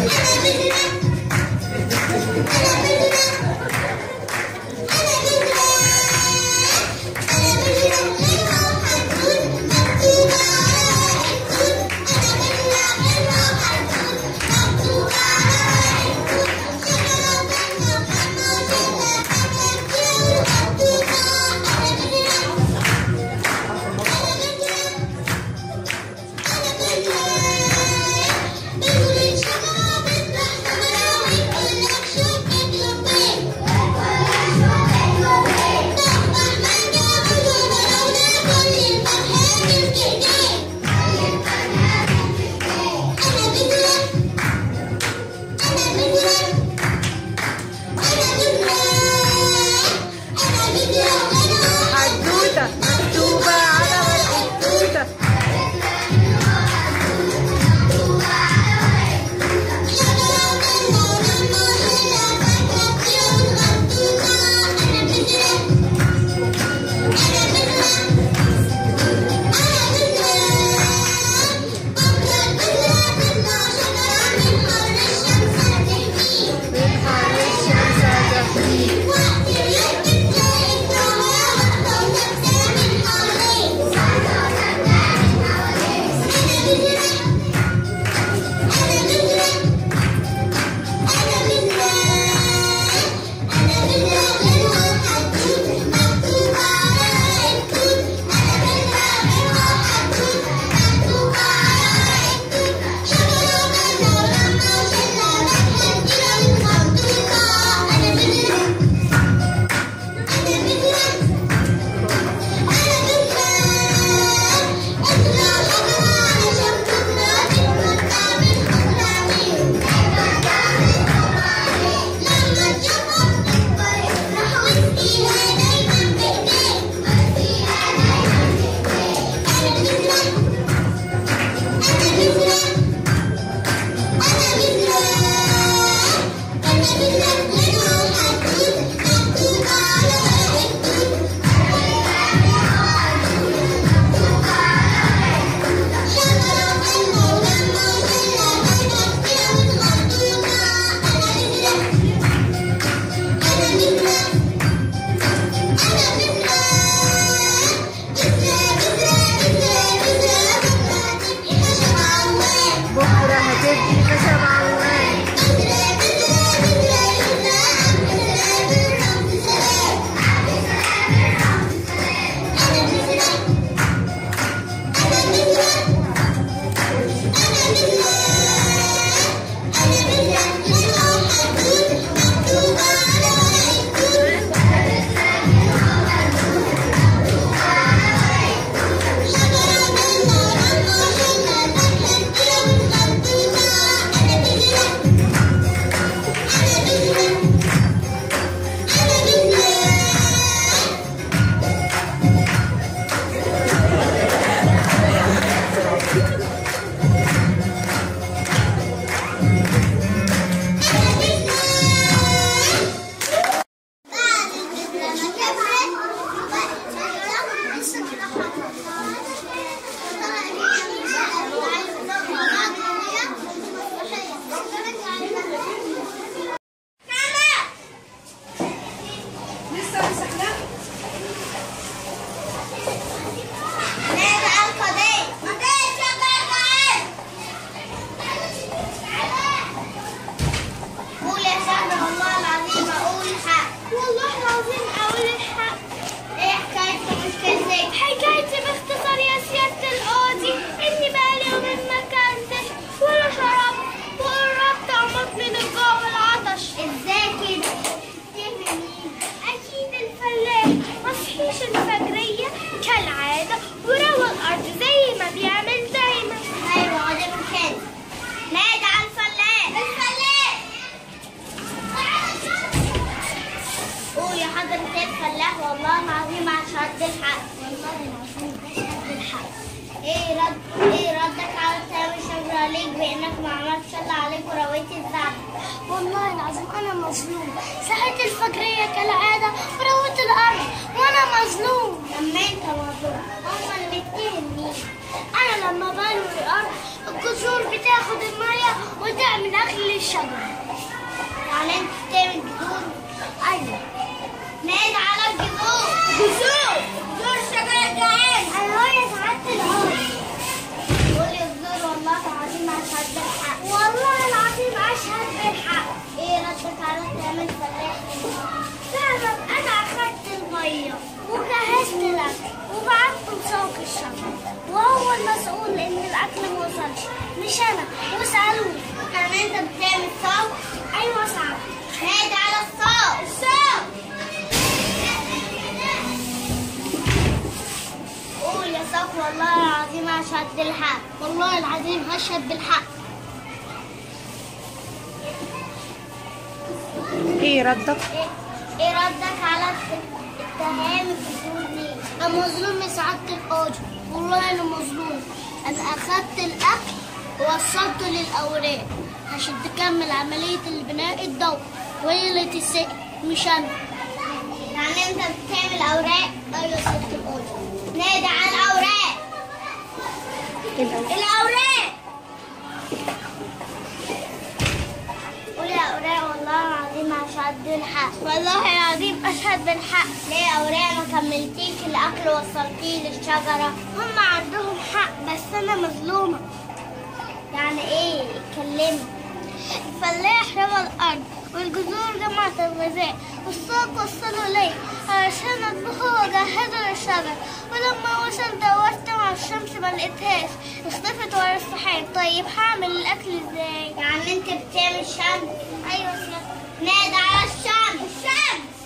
حدوتة مكتوبة على ورق التوتة من حر الشمس تحمي بكرة هتبقي خشب عوام قول يا سهل والله العظيم اقول الحق والله العظيم اقول الحق ايه حكايتك مشكلتك حكايتي باختصار يا سيادة القاضي اني بقالي يومين ما اكلتش ولا شربت وقربت اموت من الجوع والعطش ازاي كده اكيد الفلاح مصحيش الفجرية كالعادة وروى الارض زي ما بيعمل دايما ايوه ده كده نادي على الفلاح الفلاح قول يا حضرة الفلاح والله العظيم عشان قد الحق والله العظيم عشان قد الحق ايه رد ايه ردك على التهاب الشجر عليك بانك ما عملتش الله عليك ورويت الزعل والله العظيم انا مظلوم صحيت الفجرية كالعادة ورويت الارض وانا مظلوم لما انت مظلوم هما اللي مين انا لما بنوي الارض الجذور بتاخد المية وتعمل اكل الشجرة يعني انت تعمل جذور ايوه نادي على الجذور جذور جذور الشجرة الجعان ايوه يا سعادة العمر قول يا جذور والله العظيم اشهد بالحق والله العظيم اشهد بالحق ايه ردك على تعمل فلاح فعلا انا اخدت المية وجهزت الاكل وبعت مسوق الشجر وهو المسؤول ان الاكل ما وصلش مش انا واسالوه يعني انت بتعمل صوت ايوه صعب نادي على الصوت الصوت قول يا صف والله العظيم اشهد بالحق والله العظيم اشهد بالحق ايه ردك ايه إيه ردك على التهام الجذور دي؟ انا مظلوم يا سعادة القاضي والله انا مظلوم انا اخدت الاكل ووصلته للاوراق عشان تكمل عملية البناء الضوئي وهي اللي تسقي مش انا يعني انت بتعمل اوراق ايوه يا سعادة القاضي نادي على الاوراق الاوراق قول يا أوراق والله العظيم أشهد بالحق والله العظيم أشهد بالحق ليه يا أوراق ما كملتيش الأكل وصلتيه للشجرة هم عندهم حق بس أنا مظلومة يعني إيه اتكلمي الفلاح رمى الأرض والجذور جمعت الغذاء والساق وصلوا لي علشان أطبخه وأجهزه للشجر ولما وصل دورت مع الشمس ما لقيتهاش اختفت ورا السحاب طيب هعمل الأكل ازاي؟ يعني أنت بتعمل شمس؟ أيوة شمس نادى على الشمس الشمس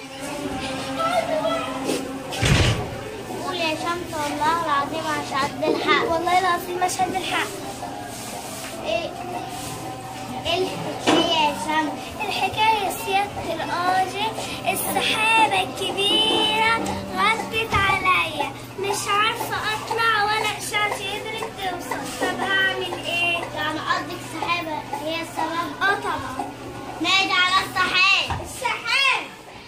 قول يا شمس والله العظيم أشهد بالحق والله العظيم أشهد بالحق إيه إيه الحكاية يا شمس؟ الحكاية سيادة القاضي السحابة الكبيرة غطت عليا مش عارفة أطلع ولا إشارتي قدرت توصل طب هعمل إيه؟ يعني قصدك السحابة هي السبب؟ آه طبعا نادي على السحاب السحاب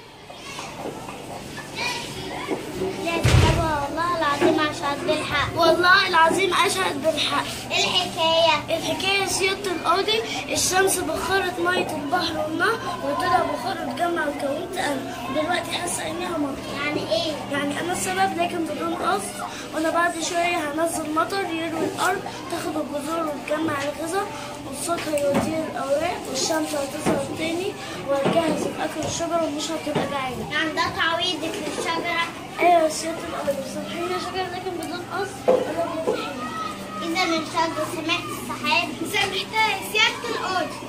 يا سحابة والله العظيم أشهد بالحق والله العظيم أشهد بالحق إيه الحكاية؟ الحكاية سيادة القاضي الشمس بخرت مية البحر والنهر وطلع بخار اتجمع وكونت أنا دلوقتي حاسة إنها مطر يعني إيه؟ يعني أنا السبب لكن بدون قصد وأنا بعد شوية هنزل مطر يروي الأرض تاخد الجذور وتجمع الغذاء والصوت هيوديه الأوراق والشمس هتظهر تاني وهجهز الأكل والشجرة ومش هتبقى جعانة يعني ده تعويضك للشجرة أيوة سيادة القاضي بس الحقيقة شجرة لكن بدون قصد أنا بتحيي إذا الشجرة سمعت السحاب سمعتها يا سيادة القاضي